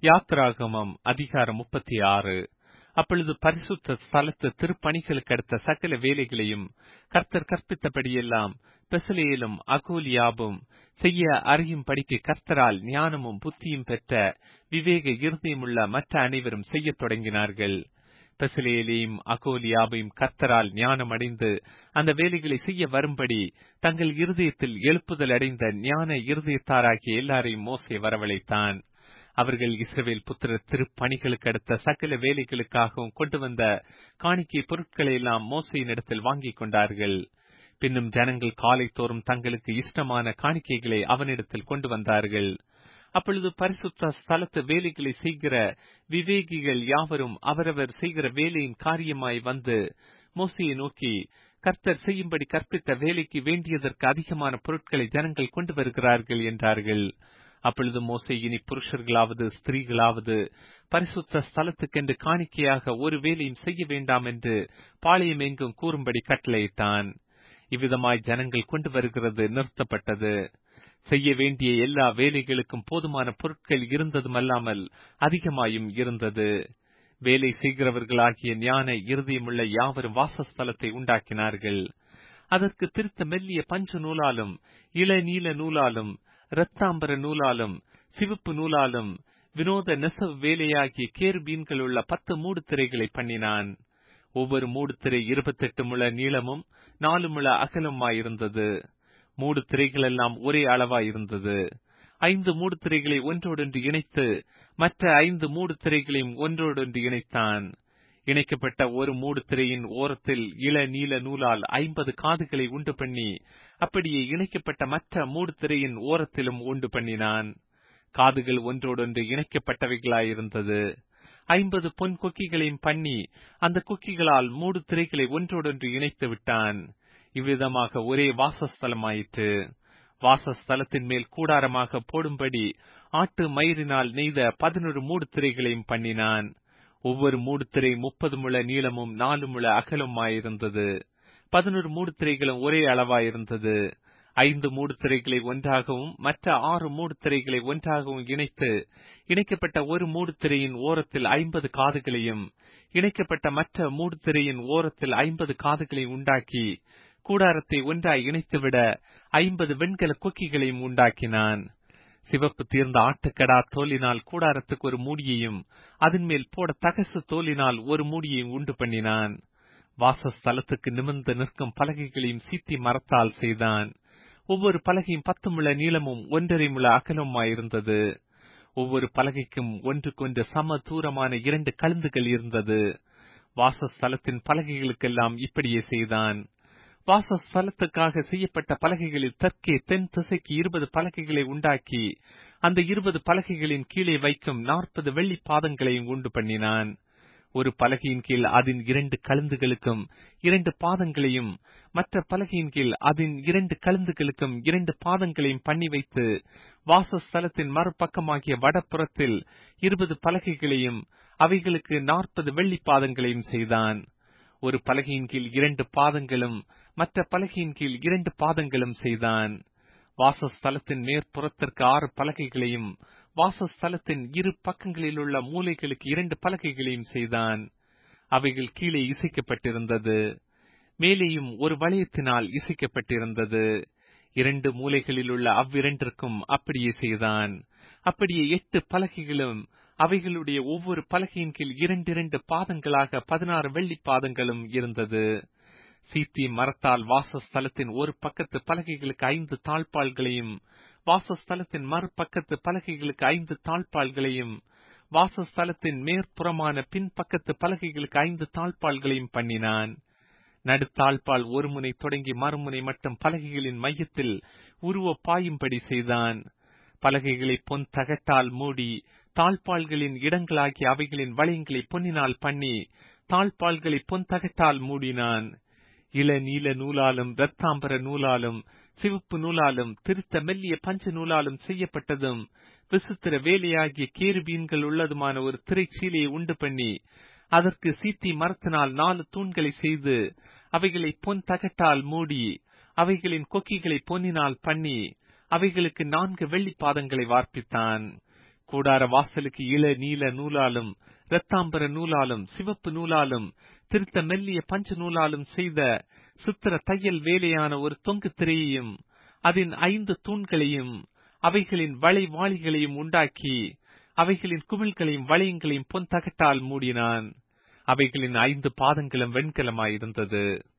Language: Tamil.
யாத்ராகமம் அதிகாரம் முப்பத்தி ஆறு அப்பொழுது பரிசுத்த ஸ்தலத்து திருப்பணிகளுக்கு அடுத்த சகல வேலைகளையும் கர்த்தர் கற்பித்தபடியெல்லாம் பெசலேலும் அகோலியாபும் செய்ய அறியும்படிக்கு கர்த்தரால் ஞானமும் புத்தியும் பெற்ற விவேக இருதயமுள்ள மற்ற அனைவரும் செய்யத் தொடங்கினார்கள் பெசலேலையும் அகோலியாவையும் கர்த்தரால் ஞானம் அடைந்து அந்த வேலைகளை செய்ய வரும்படி தங்கள் இருதயத்தில் எழுப்புதல் அடைந்த ஞான இருதயத்தாராகிய எல்லாரையும் மோசே வரவழைத்தான் அவர்கள் இஸ்ரவேல் புத்திரர் திருப்பணிகளுக்கு அடுத்த சகல வேலைகளுக்காகவும் கொண்டு வந்த காணிக்கை பொருட்களை எல்லாம் மோசையின் இடத்தில் வாங்கிக் கொண்டார்கள் பின்னும் ஜனங்கள் காலை தோறும் தங்களுக்கு இஷ்டமான காணிக்கைகளை அவனிடத்தில் கொண்டு வந்தார்கள் அப்பொழுது பரிசுத்த ஸ்தலத்து வேலைகளை செய்கிற விவேகிகள் யாவரும் அவரவர் செய்கிற வேலையின் காரியமாய் வந்து மோசையை நோக்கி கர்த்தர் செய்யும்படி கற்பித்த வேலைக்கு வேண்டியதற்கு அதிகமான பொருட்களை ஜனங்கள் கொண்டு வருகிறார்கள் என்றார்கள் அப்பொழுது மோசை இனி புருஷர்களாவது ஸ்திரீகளாவது பரிசுத்த ஸ்தலத்துக்கென்று காணிக்கையாக ஒரு வேலையும் செய்ய வேண்டாம் என்று பாளையம் எங்கும் கூறும்படி கட்டளையிட்டான் இவ்விதமாய் ஜனங்கள் கொண்டு வருகிறது நிறுத்தப்பட்டது செய்ய வேண்டிய எல்லா வேலைகளுக்கும் போதுமான பொருட்கள் இருந்ததுமல்லாமல் அதிகமாயும் இருந்தது வேலை செய்கிறவர்களாகிய ஞான இருதயமுள்ள யாவரும் வாசஸ்தலத்தை உண்டாக்கினார்கள் அதற்கு திருத்த மெல்லிய பஞ்சு நூலாலும் இளநீல நூலாலும் இரத்தாம்பர நூலாலும் சிவப்பு நூலாலும் வினோத நெசவு வேலையாகிய கேர்பீன்கள் உள்ள பத்து மூடு திரைகளை பண்ணினான் ஒவ்வொரு மூடு திரை இருபத்தெட்டு முழ நீளமும் நாலு முழ அகலமாயிருந்தது மூடு திரைகள் எல்லாம் ஒரே அளவாயிருந்தது ஐந்து மூடு திரைகளை ஒன்றோடொன்று இணைத்து மற்ற ஐந்து மூடு திரைகளையும் ஒன்றோடொன்று இணைத்தான் இணைக்கப்பட்ட ஒரு மூடு திரையின் ஓரத்தில் இள நீல நூலால் ஐம்பது காதுகளை உண்டு பண்ணி அப்படியே இணைக்கப்பட்ட மற்ற மூடு திரையின் ஓரத்திலும் உண்டு பண்ணினான் காதுகள் ஒன்றோடொன்று இணைக்கப்பட்டவைகளாயிருந்தது ஐம்பது பொன் கொக்கிகளையும் பண்ணி அந்த கொக்கிகளால் மூடு திரைகளை ஒன்றோடொன்று இணைத்து விட்டான் இவ்விதமாக ஒரே வாசஸ்தலமாயிற்று வாசஸ்தலத்தின் மேல் கூடாரமாக போடும்படி ஆட்டு மயிரினால் நெய்த பதினொரு மூடு திரைகளையும் பண்ணினான் ஒவ்வொரு மூடுத்திரை முப்பது முழ நீளமும் நாலு முழ அகலமாயிருந்தது பதினொரு மூடுத்திரைகளும் ஒரே அளவாயிருந்தது ஐந்து மூடுத்திரைகளை ஒன்றாகவும் மற்ற ஆறு மூடுத்திரைகளை ஒன்றாகவும் இணைத்து இணைக்கப்பட்ட ஒரு மூடுத்திரையின் ஓரத்தில் ஐம்பது காதுகளையும் இணைக்கப்பட்ட மற்ற மூடுத்திரையின் ஓரத்தில் ஐம்பது காதுகளையும் உண்டாக்கி கூடாரத்தை ஒன்றாய் இணைத்துவிட ஐம்பது வெண்கல கொக்கிகளையும் உண்டாக்கினான் சிவப்பு தீர்ந்த ஆட்டுக்கடா தோலினால் கூடாரத்துக்கு ஒரு மூடியையும் அதன் மேல் போட தகசு தோலினால் ஒரு மூடியையும் உண்டு பண்ணினான் வாசஸ்தலத்துக்கு நிமிர்ந்து நிற்கும் பலகைகளையும் சீத்தி மரத்தால் செய்தான் ஒவ்வொரு பலகையும் பத்து முழ நீளமும் ஒன்றரை முழ அகலமாயிருந்தது ஒவ்வொரு பலகைக்கும் ஒன்றுக்கொன்று சம தூரமான இரண்டு கழுந்துகள் இருந்தது வாசஸ்தலத்தின் பலகைகளுக்கெல்லாம் இப்படியே செய்தான் வாசஸ்தலத்துக்காக செய்யப்பட்ட பலகைகளில் தெற்கே தென் திசைக்கு இருபது பலகைகளை உண்டாக்கி அந்த இருபது பலகைகளின் கீழே வைக்கும் நாற்பது வெள்ளி பாதங்களையும் உண்டு பண்ணினான் ஒரு பலகையின் கீழ் அதன் இரண்டு கழுந்துகளுக்கும் இரண்டு பாதங்களையும் மற்ற பலகையின் கீழ் அதன் இரண்டு கழுந்துகளுக்கும் இரண்டு பாதங்களையும் பண்ணி வைத்து வாசஸ்தலத்தின் மறுபக்கமாகிய வடப்புறத்தில் இருபது பலகைகளையும் அவைகளுக்கு நாற்பது வெள்ளி பாதங்களையும் செய்தான் ஒரு பலகையின் கீழ் இரண்டு பாதங்களும் மற்ற பலகையின் கீழ் இரண்டு பாதங்களும் செய்தான் வாசஸ்தலத்தின் மேற்புறத்திற்கு ஆறு பலகைகளையும் வாசஸ்தலத்தின் இரு பக்கங்களில் உள்ள மூலைகளுக்கு இரண்டு பலகைகளையும் செய்தான் அவைகள் கீழே இசைக்கப்பட்டிருந்தது மேலேயும் ஒரு வளையத்தினால் இசைக்கப்பட்டிருந்தது இரண்டு மூலைகளில் உள்ள அவ்விரண்டிற்கும் அப்படியே செய்தான் அப்படியே எட்டு பலகைகளும் அவைகளுடைய ஒவ்வொரு பலகையின் கீழ் இரண்டிரண்டு பாதங்களாக பதினாறு வெள்ளி பாதங்களும் இருந்தது சீத்தி மரத்தால் வாசஸ்தலத்தின் ஒரு பக்கத்து பலகைகளுக்கு ஐந்து தாழ்பால்களையும் வாசஸ்தலத்தின் மறுபக்கத்து பலகைகளுக்கு ஐந்து தாழ்பால்களையும் வாசஸ்தலத்தின் மேற்புறமான பின்பக்கத்து பலகைகளுக்கு ஐந்து தாழ்பால்களையும் பண்ணினான் நடுத்தாழ்பால் ஒரு முனை தொடங்கி மறுமுனை மட்டும் பலகைகளின் மையத்தில் உருவ பாயும்படி செய்தான் பலகைகளை பொன் தகட்டால் மூடி தாழ்பால்களின் இடங்களாகிய அவைகளின் வளையங்களை பொன்னினால் பண்ணி தாழ்பால்களை பொன் தகட்டால் மூடினான் இள நீல நூலாலும் இரத்தாம்பர நூலாலும் சிவப்பு நூலாலும் திருத்த மெல்லிய பஞ்சு நூலாலும் செய்யப்பட்டதும் விசித்திர வேலையாகிய கேருபீன்கள் உள்ளதுமான ஒரு திரைச்சீலையை உண்டு பண்ணி அதற்கு சீத்தி மரத்தினால் நாலு தூண்களை செய்து அவைகளை பொன் தகட்டால் மூடி அவைகளின் கொக்கிகளை பொன்னினால் பண்ணி அவைகளுக்கு நான்கு வெள்ளி பாதங்களை வார்ப்பித்தான் கூடார வாசலுக்கு இள நீல நூலாலும் இரத்தாம்பர நூலாலும் சிவப்பு நூலாலும் திருத்த மெல்லிய பஞ்சு நூலாலும் செய்த சித்திர தையல் வேலையான ஒரு தொங்கு திரையையும் அதன் ஐந்து தூண்களையும் அவைகளின் வளை வாளிகளையும் உண்டாக்கி அவைகளின் குமிழ்களையும் வளையங்களையும் பொன் தகட்டால் மூடினான் அவைகளின் ஐந்து பாதங்களும் வெண்கலமாயிருந்தது